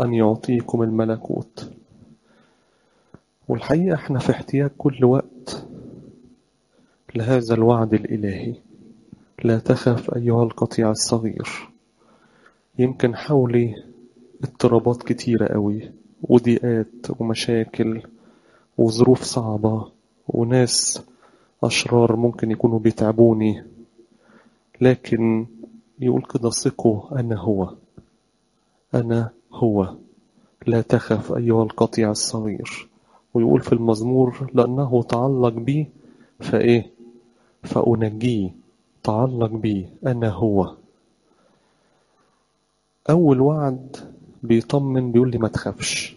أن يعطيكم الملكوت والحقيقة احنا في احتياج كل وقت لهذا الوعد الإلهي لا تخف أيها القطيع الصغير يمكن حولي اضطرابات كتيرة قوي وضيقات ومشاكل وظروف صعبة وناس أشرار ممكن يكونوا بيتعبوني لكن يقول كده ثقوا أنا هو أنا هو لا تخف أيها القطيع الصغير ويقول في المزمور لأنه تعلق بي فإيه فأنجيه تعلق بي أنا هو أول وعد بيطمن بيقول لي ما تخافش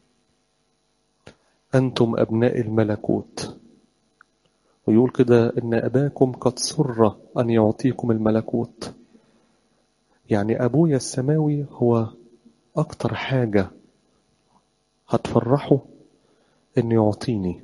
أنتم أبناء الملكوت ويقول كده إن أباكم قد سر أن يعطيكم الملكوت يعني أبويا السماوي هو أكتر حاجة هتفرحه إنه يعطيني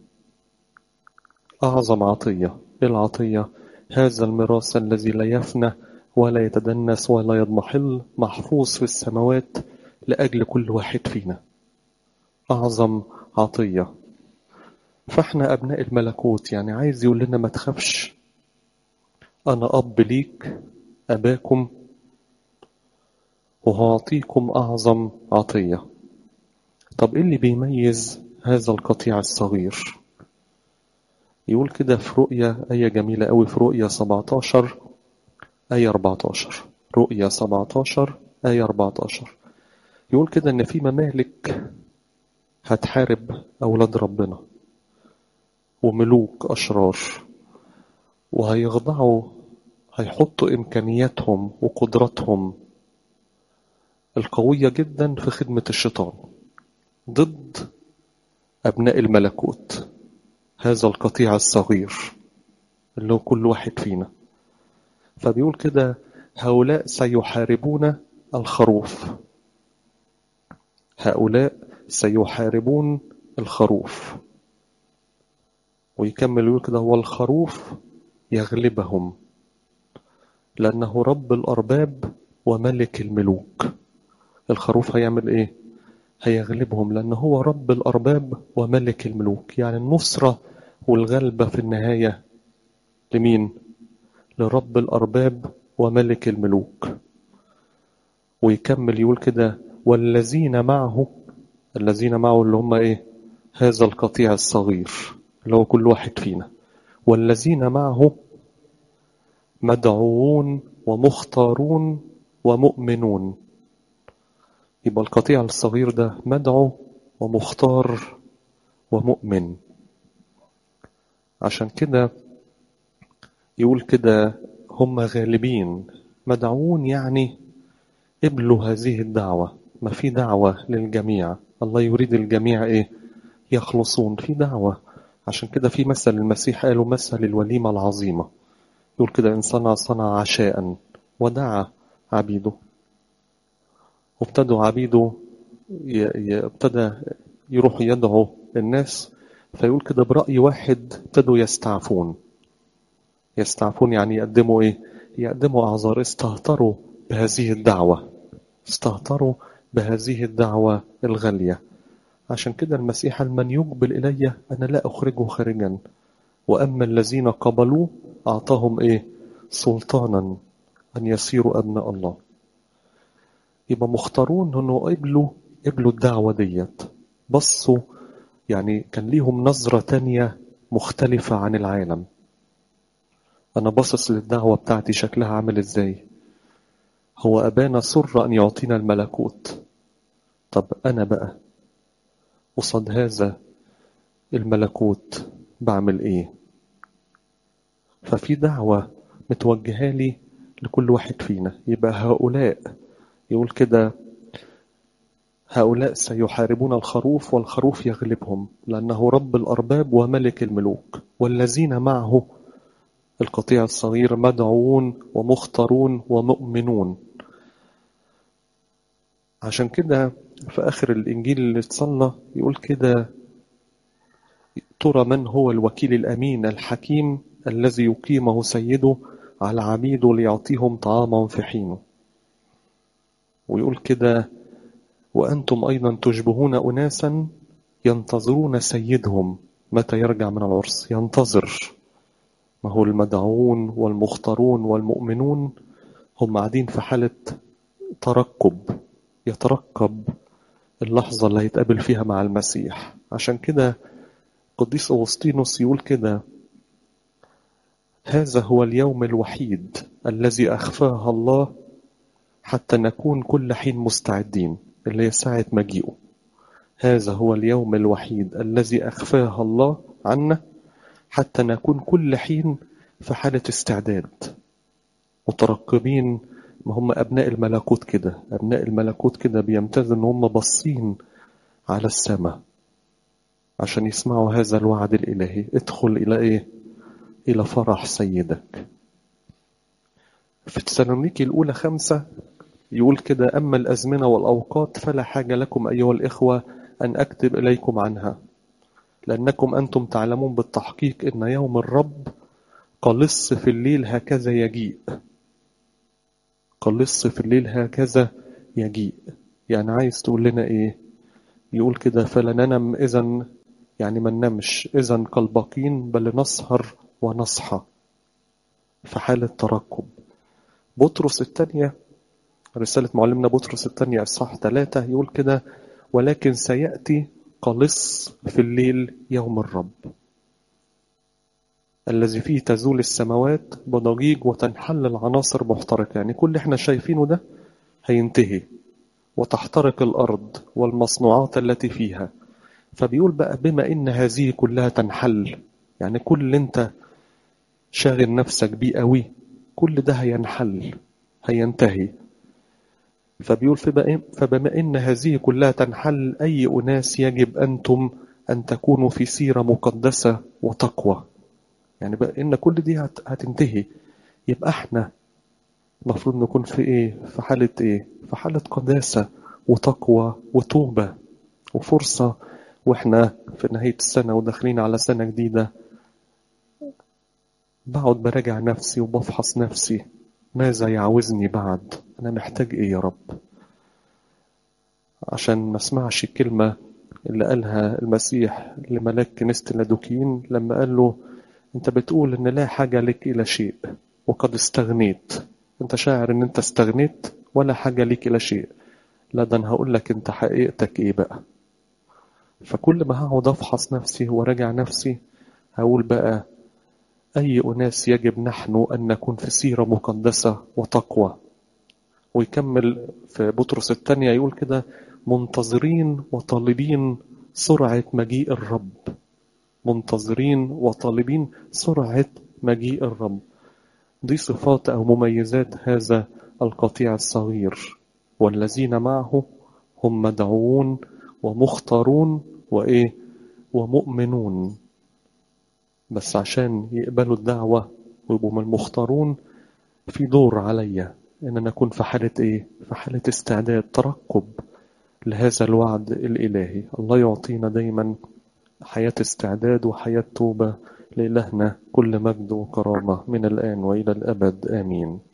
أعظم عطية إيه العطية هذا الميراث الذي لا يفنى ولا يتدنس ولا يضمحل محفوظ في السماوات لأجل كل واحد فينا أعظم عطية فاحنا أبناء الملكوت يعني عايز يقول لنا ما تخافش أنا أب ليك أباكم وهعطيكم أعظم عطية طب إيه اللي بيميز هذا القطيع الصغير يقول كده في رؤية آية جميلة قوي في رؤية 17 آية 14 رؤية 17 آية 14 يقول كده إن في ممالك هتحارب أولاد ربنا وملوك أشرار وهيخضعوا هيحطوا إمكانياتهم وقدراتهم القوية جدا في خدمة الشيطان ضد أبناء الملكوت هذا القطيع الصغير اللي هو كل واحد فينا فبيقول كده هؤلاء سيحاربون الخروف هؤلاء سيحاربون الخروف ويكمل يقول كده والخروف يغلبهم لأنه رب الأرباب وملك الملوك الخروف هيعمل إيه؟ هيغلبهم لأنه هو رب الأرباب وملك الملوك يعني النصرة والغلبة في النهاية لمين؟ لرب الأرباب وملك الملوك ويكمل يقول كده والذين معه الذين معه اللي هم إيه؟ هذا القطيع الصغير اللي هو كل واحد فينا والذين معه مدعوون ومختارون ومؤمنون يبقى القطيع الصغير ده مدعو ومختار ومؤمن عشان كده يقول كده هم غالبين مدعوون يعني قبلوا هذه الدعوة ما في دعوة للجميع الله يريد الجميع ايه يخلصون في دعوة عشان كده في مثل المسيح قالوا مثل الوليمة العظيمة يقول كده إن صنع صنع عشاء ودعا عبيده وابتدوا عبيده ابتدى يروح يدعو الناس فيقول كده برأي واحد ابتدوا يستعفون يستعفون يعني يقدموا ايه يقدموا اعذار استهتروا بهذه الدعوة استهتروا بهذه الدعوة الغالية عشان كده المسيح من يقبل إلي أنا لا أخرجه خارجا وأما الذين قبلوه أعطاهم إيه سلطانا أن يصيروا أبناء الله يبقى مختارون انه قبلوا قبلوا الدعوة ديت بصوا يعني كان ليهم نظرة تانية مختلفة عن العالم أنا باصص للدعوة بتاعتي شكلها عامل إزاي هو أبانا سر أن يعطينا الملكوت طب أنا بقى قصاد هذا الملكوت بعمل إيه ففي دعوة متوجهة لي لكل واحد فينا يبقى هؤلاء يقول كده هؤلاء سيحاربون الخروف والخروف يغلبهم لأنه رب الأرباب وملك الملوك والذين معه القطيع الصغير مدعوون ومختارون ومؤمنون عشان كده في آخر الإنجيل اللي اتصلى يقول كده ترى من هو الوكيل الأمين الحكيم الذي يقيمه سيده على عبيده ليعطيهم طعاما في حينه ويقول كده وأنتم أيضا تشبهون أناسا ينتظرون سيدهم متى يرجع من العرس ينتظر ما هو المدعون والمختارون والمؤمنون هم قاعدين في حالة ترقب يترقب اللحظة اللي هيتقابل فيها مع المسيح عشان كده قديس أغسطينوس يقول كده هذا هو اليوم الوحيد الذي أخفاه الله حتى نكون كل حين مستعدين اللي هي ساعة مجيئه هذا هو اليوم الوحيد الذي أخفاه الله عنا حتى نكون كل حين في حالة استعداد مترقبين ما هم أبناء الملكوت كده أبناء الملكوت كده بيمتازوا إن هم باصين على السماء عشان يسمعوا هذا الوعد الإلهي ادخل إلى إيه إلى فرح سيدك في تسالونيكي الأولى خمسة يقول كده أما الأزمنة والأوقات فلا حاجة لكم أيها الإخوة أن أكتب إليكم عنها لأنكم أنتم تعلمون بالتحقيق أن يوم الرب قلص في الليل هكذا يجيء قلص في الليل هكذا يجيء يعني عايز تقول لنا إيه يقول كده فلا ننم إذا يعني ما ننامش إذا كالباقين بل نسهر ونصحى في حالة ترقب بطرس الثانية رسالة معلمنا بطرس الثانية إصحاح ثلاثة يقول كده ولكن سيأتي قلص في الليل يوم الرب الذي فيه تزول السماوات بضجيج وتنحل العناصر محترقة يعني كل احنا شايفينه ده هينتهي وتحترق الأرض والمصنوعات التي فيها فبيقول بقى بما إن هذه كلها تنحل يعني كل اللي انت شاغل نفسك بيه قوي كل ده هينحل هينتهي فبيقول فبما إن هذه كلها تنحل أي أناس يجب أنتم أن تكونوا في سيرة مقدسة وتقوى يعني بقى إن كل دي هتنتهي يبقى احنا المفروض نكون في ايه في حالة ايه في حالة قداسة وتقوى وتوبة وفرصة واحنا في نهاية السنة وداخلين على سنة جديدة بقعد براجع نفسي وبفحص نفسي ماذا يعوزني بعد أنا محتاج إيه يا رب عشان ما اسمعش الكلمة اللي قالها المسيح لملاك كنيسة اللادوكيين لما قال له أنت بتقول إن لا حاجة لك إلى شيء وقد استغنيت أنت شاعر إن أنت استغنيت ولا حاجة لك إلى شيء لا ده أنا هقول لك أنت حقيقتك إيه بقى فكل ما هقعد أفحص نفسي وراجع نفسي هقول بقى أي أناس يجب نحن أن نكون في سيرة مقدسة وتقوى ويكمل في بطرس الثانية يقول كده منتظرين وطالبين سرعة مجيء الرب منتظرين وطالبين سرعة مجيء الرب دي صفات أو مميزات هذا القطيع الصغير والذين معه هم مدعوون ومختارون وإيه ومؤمنون بس عشان يقبلوا الدعوة ويبقوا من المختارون في دور عليا إن أنا أكون في حالة إيه؟ في حالة استعداد ترقب لهذا الوعد الإلهي الله يعطينا دايما حياة استعداد وحياة توبة لإلهنا كل مجد وكرامة من الآن وإلى الأبد آمين